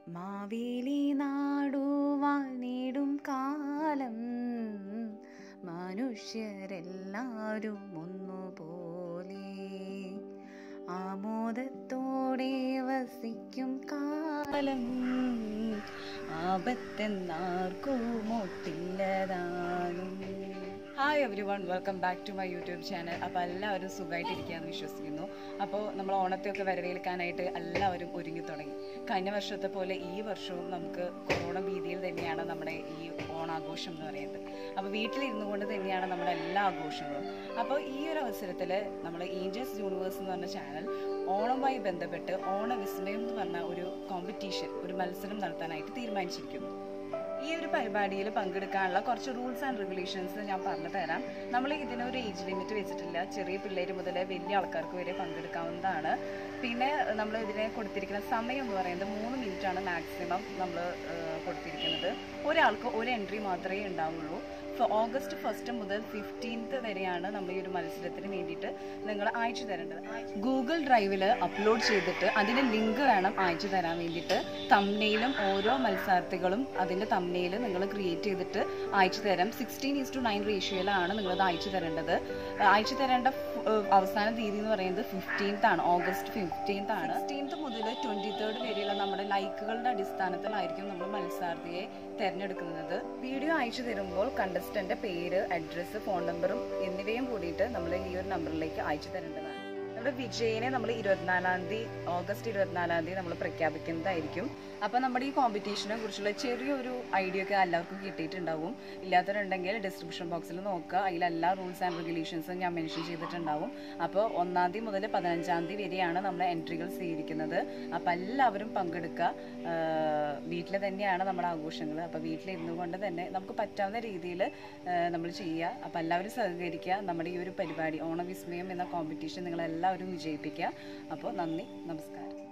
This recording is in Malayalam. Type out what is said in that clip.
മാവേലി നാടുവാൻ നേടും കാലം മനുഷ്യരെല്ലാരും ഒന്നുപോലെ ആമോദത്തോടെ വസിക്കും കാലം ആപത്തെന്നാർക്കും ഒട്ടില്ലതാനും hi everyone welcome back to my YouTube channel അപ്പോൾ എല്ലാവരും സുഖമായിട്ടിരിക്കുകയെന്ന് വിശ്വസിക്കുന്നു അപ്പോൾ നമ്മൾ ഓണത്തെയൊക്കെ വരവേൽക്കാനായിട്ട് എല്ലാവരും ഒരുങ്ങി തുടങ്ങി കഴിഞ്ഞ വർഷത്തെ പോലെ ഈ വർഷവും നമുക്ക് കൊറോണ ഭീതിയിൽ തന്നെയാണ് നമ്മുടെ ഈ ഓണാഘോഷം എന്ന് പറയുന്നത് അപ്പോൾ വീട്ടിലിരുന്നു കൊണ്ട് തന്നെയാണ് നമ്മുടെ എല്ലാ ആഘോഷങ്ങളും അപ്പോൾ ഈ ഒരു അവസരത്തിൽ നമ്മൾ ഏഞ്ചൽസ് യൂണിവേഴ്സ് എന്ന് പറഞ്ഞ ചാനൽ ഓണവുമായി ബന്ധപ്പെട്ട് ഓണവിസ്മയം എന്ന് പറഞ്ഞ ഒരു കോമ്പറ്റീഷൻ ഒരു മത്സരം നടത്താനായിട്ട് തീരുമാനിച്ചിരിക്കുന്നു ഈ ഒരു പരിപാടിയിൽ പങ്കെടുക്കാനുള്ള കുറച്ച് റൂൾസ് ആൻഡ് റെഗുലേഷൻസ് ഞാൻ പറഞ്ഞു തരാം നമ്മൾ ഇതിനൊരു ഏജ് ലിമിറ്റ് വെച്ചിട്ടില്ല ചെറിയ പിള്ളേർ മുതൽ വലിയ ആൾക്കാർക്ക് വരെ പങ്കെടുക്കാവുന്നതാണ് പിന്നെ നമ്മൾ ഇതിനെ കൊടുത്തിരിക്കുന്ന സമയം എന്ന് പറയുന്നത് മൂന്ന് മിനിറ്റ് ആണ് മാക്സിമം നമ്മൾ കൊടുത്തിരിക്കുന്നത് ഒരാൾക്ക് ഒരു എൻട്രി മാത്രമേ ഉണ്ടാവുള്ളൂ ഓഗസ്റ്റ് ഫസ്റ്റ് മുതൽ ഫിഫ്റ്റീൻത്ത് വരെയാണ് നമ്മൾ ഈ ഒരു മത്സരത്തിന് വേണ്ടിയിട്ട് നിങ്ങൾ അയച്ചു തരേണ്ടത് ഗൂഗിൾ ഡ്രൈവിൽ അപ്ലോഡ് ചെയ്തിട്ട് അതിൻ്റെ ലിങ്ക് വേണം അയച്ചു തരാൻ വേണ്ടിയിട്ട് തമ്മനെയിലും ഓരോ മത്സരാർത്ഥികളും അതിൻ്റെ തമ്മനെയിൽ നിങ്ങൾ ക്രിയേറ്റ് ചെയ്തിട്ട് അയച്ചു തരാം സിക്സ്റ്റീൻ ഈസ് ടു നയൻ റേഷ്യോയിലാണ് നിങ്ങളത് അയച്ചു തരേണ്ടത് അയച്ചു തരേണ്ട അവസാന തീയതി എന്ന് പറയുന്നത് ഫിഫ്റ്റീൻത്ത് ആണ് ഓഗസ്റ്റ് ഫിഫ്റ്റീൻത്ത് ആണ് സിക്സ്റ്റീൻത്ത് മുതൽ ട്വൻറ്റി തേർഡ് വരെയുള്ള നമ്മുടെ ലൈക്കുകളുടെ അടിസ്ഥാനത്തിലായിരിക്കും നമ്മൾ മത്സരാർത്ഥിയെ തിരഞ്ഞെടുക്കുന്നത് വീഡിയോ അയച്ചു തരുമ്പോൾ കണ്ടസ്റ്റന്റ് പേര് അഡ്രസ്സ് ഫോൺ നമ്പറും എന്നിവയും കൂടിയിട്ട് നമ്മൾ ഈ ഒരു നമ്പറിലേക്ക് അയച്ചു തരേണ്ടതാണ് നമ്മുടെ വിജയിനെ നമ്മൾ ഇരുപത്തിനാലാം തീയതി ഓഗസ്റ്റ് ഇരുപത്തിനാലാം തീയതി നമ്മൾ പ്രഖ്യാപിക്കുന്നതായിരിക്കും അപ്പോൾ നമ്മുടെ ഈ കോമ്പറ്റീഷനെ കുറിച്ചുള്ള ചെറിയൊരു ഐഡിയ ഒക്കെ എല്ലാവർക്കും കിട്ടിയിട്ടുണ്ടാവും ഇല്ലാത്തവരുണ്ടെങ്കിൽ ഡിസ്ക്രിപ്ഷൻ ബോക്സിൽ നോക്കുക അതിൽ എല്ലാ റൂൾസ് ആൻഡ് റെഗുലേഷൻസും ഞാൻ മെൻഷൻ ചെയ്തിട്ടുണ്ടാവും അപ്പോൾ ഒന്നാം തീയതി മുതൽ പതിനഞ്ചാം തീയതി വരെയാണ് നമ്മൾ എൻട്രികൾ സ്വീകരിക്കുന്നത് അപ്പോൾ എല്ലാവരും പങ്കെടുക്കുക വീട്ടിൽ തന്നെയാണ് നമ്മുടെ ആഘോഷങ്ങൾ അപ്പോൾ വീട്ടിലിരുന്നു കൊണ്ട് തന്നെ നമുക്ക് പറ്റാവുന്ന രീതിയിൽ നമ്മൾ ചെയ്യുക അപ്പോൾ എല്ലാവരും സഹകരിക്കുക നമ്മുടെ ഈ ഒരു പരിപാടി ഓണവിസ്മയം എന്ന കോമ്പറ്റീഷൻ നിങ്ങളെല്ലാവരും വിജയിപ്പിക്കുക അപ്പോൾ നന്ദി നമസ്കാരം